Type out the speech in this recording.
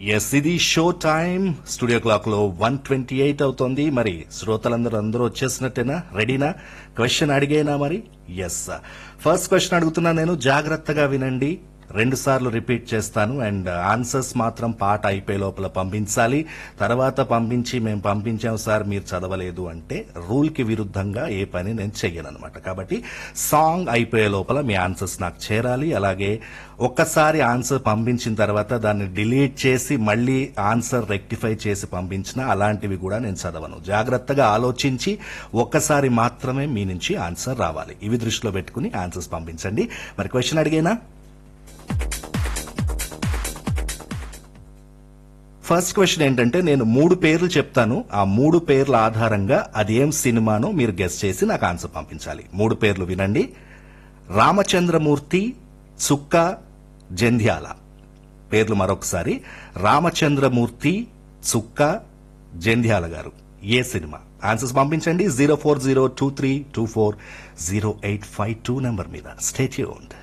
yes ఇది show time studio clock లో one twenty eight అవుతోంది మరి శ్రోతలందరూ అందరూ వచ్చేసినట్టేనా రెడీనా క్వశ్చన్ అడిగేనా మరి ఎస్ ఫస్ట్ క్వశ్చన్ అడుగుతున్నా నేను జాగ్రత్తగా వినండి రెండు సార్లు రిపీట్ చేస్తాను అండ్ ఆన్సర్స్ మాత్రం పాట అయిపోయే లోపల పంపించాలి తర్వాత పంపించి మేము పంపించాం సార్ మీరు చదవలేదు అంటే రూల్ కి విరుద్ధంగా ఏ పని నేను చెయ్యను అనమాట కాబట్టి సాంగ్ అయిపోయే లోపల మీ ఆన్సర్స్ నాకు చేరాలి అలాగే ఒక్కసారి ఆన్సర్ పంపించిన తర్వాత దాన్ని డిలీట్ చేసి మళ్ళీ ఆన్సర్ రెక్టిఫై చేసి పంపించిన అలాంటివి కూడా నేను చదవను జాగ్రత్తగా ఆలోచించి ఒక్కసారి మాత్రమే మీ నుంచి ఆన్సర్ రావాలి ఇవి దృష్టిలో పెట్టుకుని ఆన్సర్స్ పంపించండి మరి క్వశ్చన్ అడిగేనా ఫస్ట్ క్వశ్చన్ ఏంటంటే నేను మూడు పేర్లు చెప్తాను ఆ మూడు పేర్ల ఆధారంగా అది ఏం సినిమానో మీరు గెస్ చేసి నాకు ఆన్సర్ పంపించాలి మూడు పేర్లు వినండి రామచంద్రమూర్తి చుక్క జంధ్యాల పేర్లు మరొకసారి రామచంద్రమూర్తి చుక్క జంధ్యాల గారు ఏ సినిమా ఆన్సర్స్ పంపించండి zero four zero two three two four zero eight five two number మీద స్టేట్యూన్డ్